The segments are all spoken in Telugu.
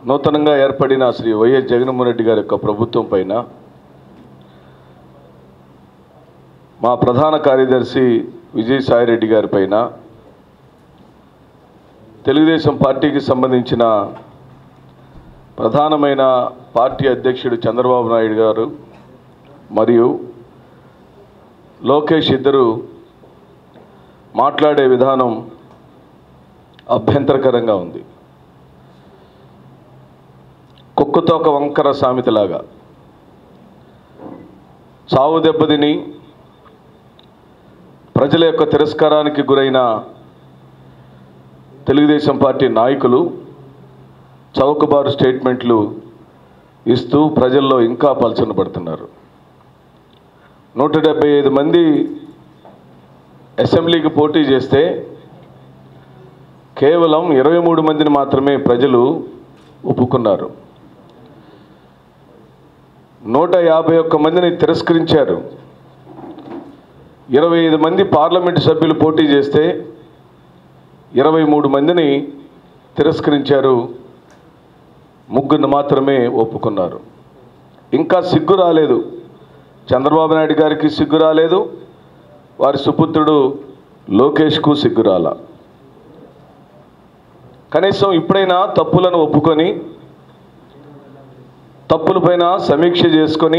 నూతనంగా ఏర్పడిన శ్రీ వైఎస్ జగన్మోహన్ రెడ్డి గారి యొక్క ప్రభుత్వం పైన మా ప్రధాన కార్యదర్శి విజయసాయిరెడ్డి గారి పైన తెలుగుదేశం పార్టీకి సంబంధించిన ప్రధానమైన పార్టీ అధ్యక్షుడు చంద్రబాబు నాయుడు గారు మరియు లోకేష్ ఇద్దరు మాట్లాడే విధానం అభ్యంతరకరంగా ఉంది కుక్కతో ఒక వంకర సామెతలాగా చావు దెబ్బతిని ప్రజల యొక్క తిరస్కారానికి గురైన తెలుగుదేశం పార్టీ నాయకులు చౌకబారు స్టేట్మెంట్లు ఇస్తూ ప్రజల్లో ఇంకా పలచన పడుతున్నారు నూట డెబ్బై ఐదు మంది అసెంబ్లీకి పోటీ చేస్తే కేవలం ఇరవై మూడు మందిని మాత్రమే ప్రజలు ఒప్పుకున్నారు నూట యాభై ఒక్క మందిని తిరస్కరించారు ఇరవై ఐదు మంది పార్లమెంటు సభ్యులు పోటీ చేస్తే ఇరవై మూడు మందిని తిరస్కరించారు ముగ్గురిని మాత్రమే ఒప్పుకున్నారు ఇంకా సిగ్గు రాలేదు చంద్రబాబు నాయుడు గారికి సిగ్గు రాలేదు వారి సుపుత్రుడు లోకేష్కు సిగ్గు రాల కనీసం ఇప్పుడైనా తప్పులను ఒప్పుకొని తప్పులపైన సమీక్ష చేసుకొని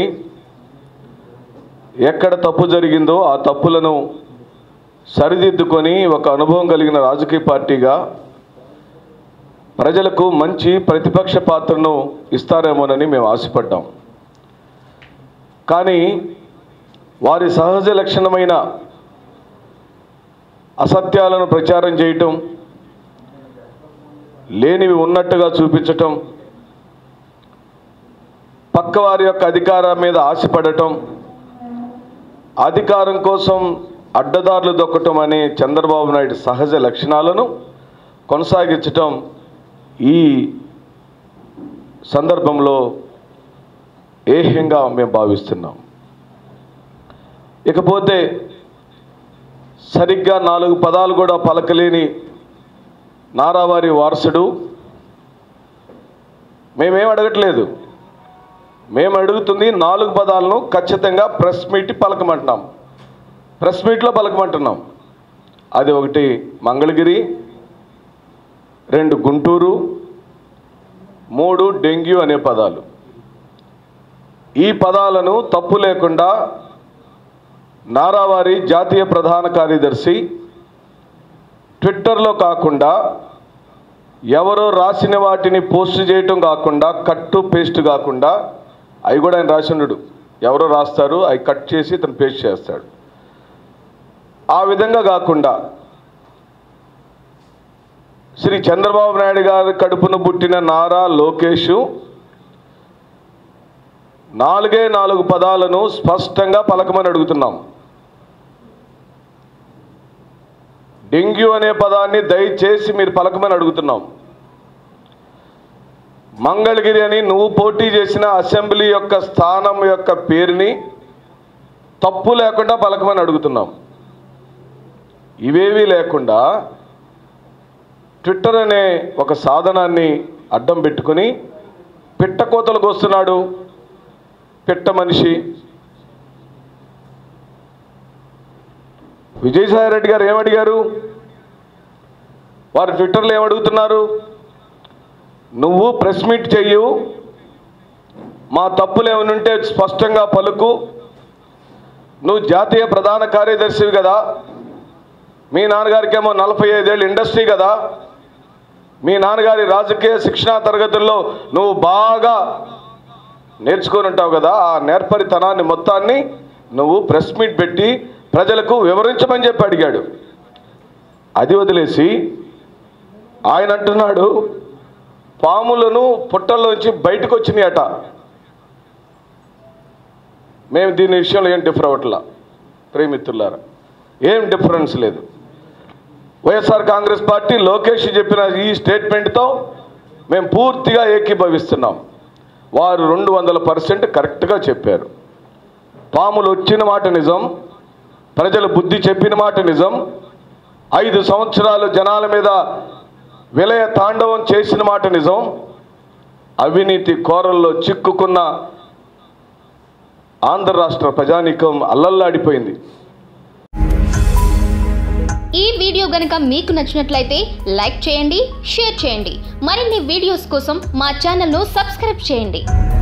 ఎక్కడ తప్పు జరిగిందో ఆ తప్పులను సరిదిద్దుకొని ఒక అనుభవం కలిగిన రాజకీయ పార్టీగా ప్రజలకు మంచి ప్రతిపక్ష పాత్రను ఇస్తారేమోనని మేము ఆశపడ్డాం కానీ వారి సహజ లక్షణమైన అసత్యాలను ప్రచారం చేయటం లేనివి ఉన్నట్టుగా చూపించటం పక్కవారి యొక్క అధికారం మీద ఆశపడటం అధికారం కోసం అడ్డదారులు దొక్కటం అనే చంద్రబాబు నాయుడు సహజ లక్షణాలను కొనసాగించటం ఈ సందర్భంలో ఏహ్యంగా మేము భావిస్తున్నాం ఇకపోతే సరిగ్గా నాలుగు పదాలు కూడా పలకలేని నారావారి వారసుడు మేమేం అడగట్లేదు మేము అడుగుతుంది నాలుగు పదాలను ఖచ్చితంగా ప్రెస్ మీట్ పలకమంటున్నాం ప్రెస్ మీట్లో పలకమంటున్నాం అది ఒకటి మంగళగిరి రెండు గుంటూరు మూడు డెంగ్యూ అనే పదాలు ఈ పదాలను తప్పు లేకుండా నారావారి జాతీయ ప్రధాన కార్యదర్శి ట్విట్టర్లో కాకుండా ఎవరో రాసిన వాటిని పోస్ట్ చేయటం కాకుండా కట్టు పేస్ట్ కాకుండా అవి కూడా ఆయన రాసినడు ఎవరో రాస్తారు అవి కట్ చేసి ఇతను పేస్ట్ చేస్తాడు ఆ విధంగా కాకుండా శ్రీ చంద్రబాబు నాయుడు గారి కడుపున పుట్టిన నారా లోకేష్ నాలుగే నాలుగు పదాలను స్పష్టంగా పలకమని అడుగుతున్నాం డెంగ్యూ అనే పదాన్ని దయచేసి మీరు పలకమని అడుగుతున్నాం మంగళగిరి అని నువ్వు పోటీ చేసిన అసెంబ్లీ యొక్క స్థానం యొక్క పేరుని తప్పు లేకుండా పలకమని అడుగుతున్నాం ఇవేవీ లేకుండా ట్విట్టర్ అనే ఒక సాధనాన్ని అడ్డం పెట్టుకొని పిట్ట కోతలకు వస్తున్నాడు పిట్ట మనిషి విజయసాయి రెడ్డి గారు ఏమడిగారు వారు ట్విట్టర్లో ఏమడుగుతున్నారు నువ్వు ప్రెస్ మీట్ చెయ్యు మా తప్పులు ఏమైనా ఉంటే స్పష్టంగా పలుకు నువ్వు జాతీయ ప్రధాన కార్యదర్శివి కదా మీ నాన్నగారికేమో నలభై ఐదేళ్ళు ఇండస్ట్రీ కదా మీ నాన్నగారి రాజకీయ శిక్షణా తరగతుల్లో నువ్వు బాగా నేర్చుకొని ఉంటావు కదా ఆ నేర్పరితనాన్ని మొత్తాన్ని నువ్వు ప్రెస్ మీట్ పెట్టి ప్రజలకు వివరించమని చెప్పి అడిగాడు అది వదిలేసి ఆయన అంటున్నాడు పాములను పుట్టల్లోంచి బయటకు వచ్చినాయట మేము దీని విషయంలో ఏం డిఫర్ అవ్వట్లా ప్రేమిత్రులారా ఏం డిఫరెన్స్ లేదు వైఎస్ఆర్ కాంగ్రెస్ పార్టీ లోకేష్ చెప్పిన ఈ స్టేట్మెంట్తో మేము పూర్తిగా ఏకీభవిస్తున్నాం వారు రెండు వందల పర్సెంట్ కరెక్ట్గా చెప్పారు పాములు వచ్చిన మాట నిజం ప్రజలు బుద్ధి చెప్పిన మాట నిజం ఐదు సంవత్సరాలు జనాల మీద విలయ తాండవం చేసిన మాట నిజం అవినీతి కోరల్లో చిక్కుకున్న ఆంధ్ర రాష్ట్ర ప్రజానీకం అల్లల్లాడిపోయింది ఈ వీడియో గనుక మీకు నచ్చినట్లయితే లైక్ చేయండి షేర్ చేయండి మరిన్ని వీడియోస్ కోసం మా ఛానల్ను సబ్స్క్రైబ్ చేయండి